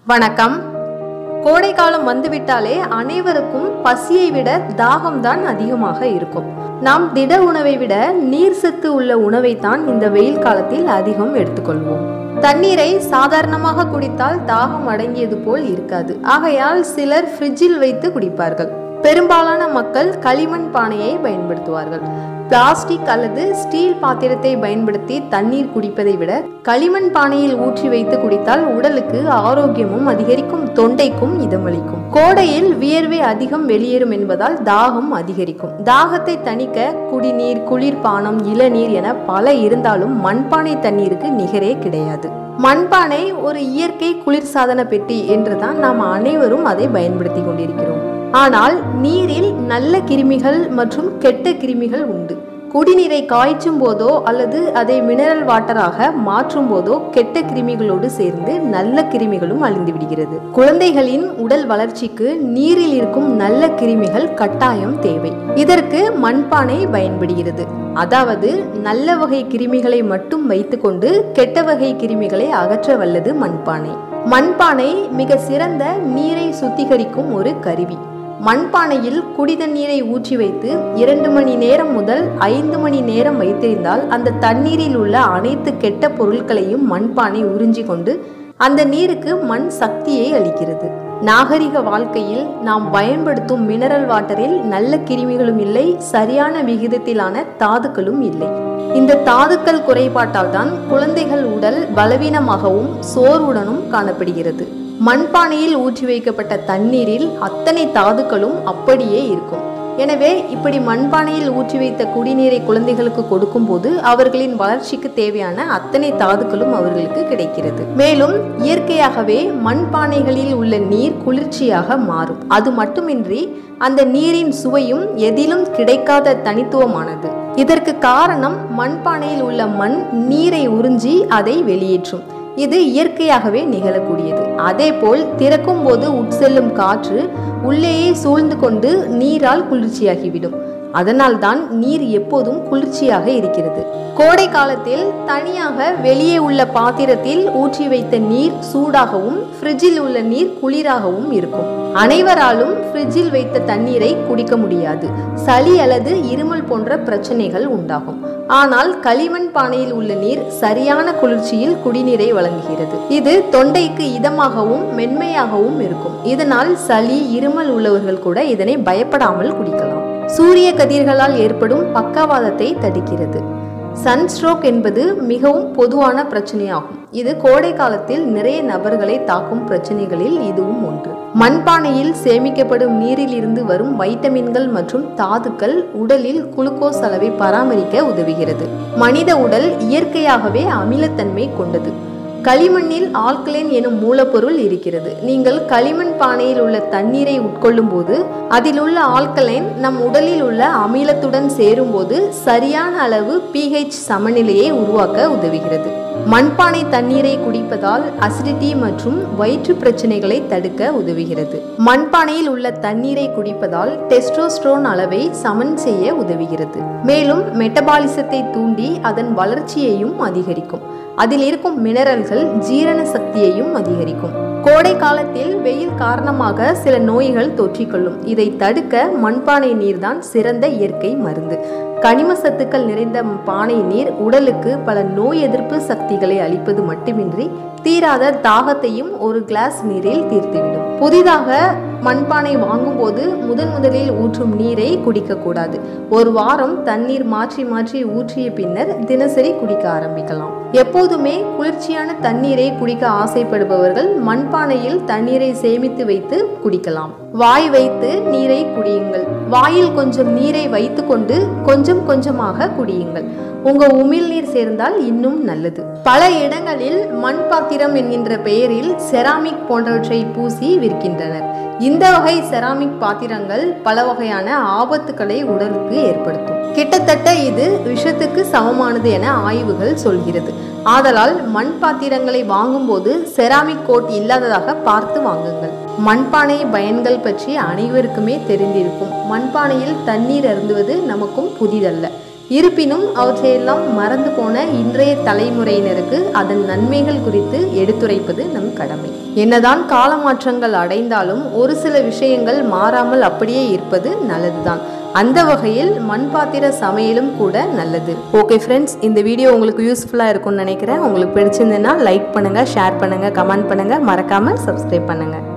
வணக்கம் கோடை காலம் வந்துவிட்டாலே அனைவருக்கும் பசியை விட தாகம்தான் அதிகமாக இருக்கும் நாம் திட உணவை விட நீர் சத்து உள்ள உணவைத்தான் இந்த வெயில் காலத்தில் அதிகம் எடுத்துக்கொள்வோம் தண்ணீரை சாதாரணமாக குடித்தால் தாகம் அடங்கியது போல் இருக்காது ஆகையால் சிலர் ஃப்ரிட்ஜில் வைத்து குடிப்பார்கள் பெரும்பாலான மக்கள் களிமண் பானையை பயன்படுத்துவார்கள் பிளாஸ்டிக் அல்லது ஸ்டீல் பாத்திரத்தை பயன்படுத்தி தண்ணீர் குடிப்பதை விட களிமண் பானையில் ஊற்றி வைத்து குடித்தால் உடலுக்கு ஆரோக்கியமும் அதிகரிக்கும் தொண்டைக்கும் இதமளிக்கும் கோடையில் வியர்வை அதிகம் வெளியேறும் என்பதால் தாகம் அதிகரிக்கும் தாகத்தை தணிக்க குடிநீர் குளிர்பானம் இளநீர் என பல இருந்தாலும் மண்பானை தண்ணீருக்கு நிகரே கிடையாது மண்பானை ஒரு இயற்கை குளிர்சாதன பெட்டி என்றுதான் நாம் அனைவரும் அதை பயன்படுத்தி கொண்டிருக்கிறோம் ஆனால் நீரில் நல்ல கிருமிகள் மற்றும் கெட்ட கிருமிகள் உண்டு குடிநீரை காய்ச்சும் போதோ அல்லது அதை மினரல் வாட்டராக மாற்றும் போதோ கெட்ட கிருமிகளோடு சேர்ந்து நல்ல கிருமிகளும் அழிந்து விடுகிறது குழந்தைகளின் உடல் வளர்ச்சிக்கு நீரில் இருக்கும் நல்ல கிருமிகள் கட்டாயம் தேவை இதற்கு மண்பானை பயன்படுகிறது அதாவது நல்ல வகை கிருமிகளை மட்டும் வைத்துக்கொண்டு கெட்ட வகை கிருமிகளை அகற்ற வல்லது மண்பானை மண்பானை மிக சிறந்த நீரை சுத்திகரிக்கும் ஒரு கருவி மண்பானையில் குடிதண்ணீரை ஊற்றி வைத்து இரண்டு மணி நேரம் முதல் ஐந்து மணி நேரம் வைத்திருந்தால் அந்த தண்ணீரில் உள்ள அனைத்து கெட்ட பொருட்களையும் மண்பானை உறிஞ்சி கொண்டு அந்த நீருக்கு மண் சக்தியை அளிக்கிறது நாகரிக வாழ்க்கையில் நாம் பயன்படுத்தும் மினரல் வாட்டரில் நல்ல கிருமிகளும் இல்லை சரியான விகிதத்திலான தாதுக்களும் இல்லை இந்த தாதுக்கள் குறைபாட்டால் தான் குழந்தைகள் உடல் பலவீனமாகவும் சோர்வுடனும் காணப்படுகிறது மண்பானையில் ஊற்றி வைக்கப்பட்ட தண்ணீரில் அத்தனை தாதுக்களும் அப்படியே இருக்கும் எனவே இப்படி மண்பானையில் ஊற்றி வைத்த குடிநீரை குழந்தைகளுக்கு கொடுக்கும்போது அவர்களின் வளர்ச்சிக்கு தேவையான அத்தனை தாதுக்களும் அவர்களுக்கு கிடைக்கிறது மேலும் இயற்கையாகவே மண்பானைகளில் உள்ள நீர் குளிர்ச்சியாக மாறும் அது மட்டுமின்றி அந்த நீரின் சுவையும் எதிலும் கிடைக்காத தனித்துவமானது இதற்கு காரணம் மண்பானையில் உள்ள மண் நீரை உறிஞ்சி அதை வெளியேற்றும் இது இயற்கையாகவே நிகழக்கூடியது அதேபோல் திறக்கும் போது உட்செல்லும் காற்று உள்ளேயே சூழ்ந்து கொண்டு நீரால் குளிர்ச்சியாகிவிடும் அதனால்தான் நீர் எப்போதும் குளிர்ச்சியாக இருக்கிறது கோடை காலத்தில் தனியாக வெளியே உள்ள பாத்திரத்தில் ஊற்றி வைத்த நீர் சூடாகவும் ஃப்ரிட்ஜில் உள்ள நீர் குளிராகவும் இருக்கும் அனைவராலும் ஃப்ரிட்ஜில் வைத்த தண்ணீரை குடிக்க முடியாது சளி அல்லது இருமல் போன்ற பிரச்சனைகள் உண்டாகும் ஆனால் களிமண் பானையில் உள்ள நீர் சரியான குளிர்ச்சியில் குடிநீரை வழங்குகிறது இது தொண்டைக்கு இதமாகவும் மென்மையாகவும் இருக்கும் இதனால் சளி இருமல் உள்ளவர்கள் கூட இதனை பயப்படாமல் குடிக்கலாம் சூரிய கதிர்களால் ஏற்படும் பக்கவாதத்தை தடுக்கிறது சன்ஸ்ட்ரோக் என்பது மிகவும் பொதுவான பிரச்சனையாகும் இது கோடை காலத்தில் நிறைய நபர்களை தாக்கும் பிரச்சனைகளில் இதுவும் ஒன்று மண்பானையில் சேமிக்கப்படும் நீரில் இருந்து வரும் வைட்டமின்கள் மற்றும் தாதுக்கள் உடலில் குளுக்கோஸ் அளவை பராமரிக்க உதவுகிறது மனித உடல் இயற்கையாகவே அமிலத்தன்மை கொண்டது களிமண்ணில் ஆல்கலைன் எனும் மூலப்பொருள் இருக்கிறது நீங்கள் களிமண் பானையில் உள்ள தண்ணீரை உட்கொள்ளும் போது அதில் உள்ள ஆல்கலைன் நம் உடலில் உள்ள அமிலத்துடன் சேரும்போது சரியான அளவு பிஹெச் சமநிலையை உருவாக்க உதவுகிறது மண்பானை தண்ணீரை குடிப்பதால் அசிடிட்டி மற்றும் வயிற்று பிரச்சனைகளை தடுக்க உதவுகிறது மண்பானையில் உள்ள தண்ணீரை குடிப்பதால் டெஸ்டோஸ்ட்ரோன் அளவை சமன் செய்ய உதவுகிறது மேலும் மெட்டபாலிசத்தை தூண்டி அதன் வளர்ச்சியையும் அதிகரிக்கும் அதில் இருக்கும் மினரல்கள் ஜீரண சக்தியையும் அதிகரிக்கும் கோடை காலத்தில் வெயில் காரணமாக சில நோய்கள் தொற்றிக்கொள்ளும் இதை தடுக்க மண்பானை நீர்தான் சிறந்த இயற்கை மருந்து கனிம சத்துக்கள் நிறைந்த பானை நீர் உடலுக்கு பல நோய் எதிர்ப்பு சக்திகளை அளிப்பது மட்டுமின்றி தீராத தாகத்தையும் ஒரு கிளாஸ் நீரில் தீர்த்துவிடும் புதிதாக மண்பானை வாங்கும்போது முதன் முதலில் ஊற்றும் நீரை குடிக்கக்கூடாது ஒரு வாரம் தண்ணீர் மாற்றி மாற்றி ஊற்றிய பின்னர் தினசரி குடிக்க ஆரம்பிக்கலாம் எப்போதுமே குளிர்ச்சியான தண்ணீரை குடிக்க ஆசைப்படுபவர்கள் மண்பானையில் தண்ணீரை சேமித்து வைத்து குடிக்கலாம் வாய் வைத்து நீரை குடியுங்கள் வாயில் கொஞ்சம் நீரை வைத்துக்கொண்டு கொஞ்சம் கொஞ்சமாக குடியுங்கள் உங்க உமிழ்நீர் சேர்ந்தால் இன்னும் நல்லது பல இடங்களில் மண் பாத்திரம் என்கின்ற பெயரில் செராமிக் போன்றவற்றை பூசி விற்கின்றனர் இந்த வகை செராமிக் பாத்திரங்கள் பல வகையான ஆபத்துக்களை உடலுக்கு ஏற்படுத்தும் கிட்டத்தட்ட இது விஷத்துக்கு சமமானது என ஆய்வுகள் சொல்கிறது ஆதலால் மண் பாத்திரங்களை வாங்கும்போது செராமிக் கோட் இல்லாததாக பார்த்து வாங்குங்கள் மண்பானை பயன்கள் பற்றி அனைவருக்குமே தெரிந்திருக்கும் மண்பானையில் தண்ணீர் அருந்துவது நமக்கும் புதிதல்ல இருப்பினும் அவற்றையெல்லாம் மறந்து போன இன்றைய தலைமுறையினருக்கு அதன் நன்மைகள் குறித்து எடுத்துரைப்பது நம் கடமை என்னதான் கால மாற்றங்கள் அடைந்தாலும் ஒரு சில விஷயங்கள் மாறாமல் அப்படியே இருப்பது நல்லதுதான் அந்த வகையில் மண் பாத்திர சமையலும் கூட நல்லது ஓகே ஃப்ரெண்ட்ஸ் இந்த வீடியோ உங்களுக்கு யூஸ்ஃபுல்லாக இருக்கும்னு நினைக்கிறேன் உங்களுக்கு பிடிச்சிருந்ததுன்னா லைக் பண்ணுங்கள் ஷேர் பண்ணுங்கள் கமெண்ட் பண்ணுங்கள் மறக்காமல் சப்ஸ்கிரைப் பண்ணுங்கள்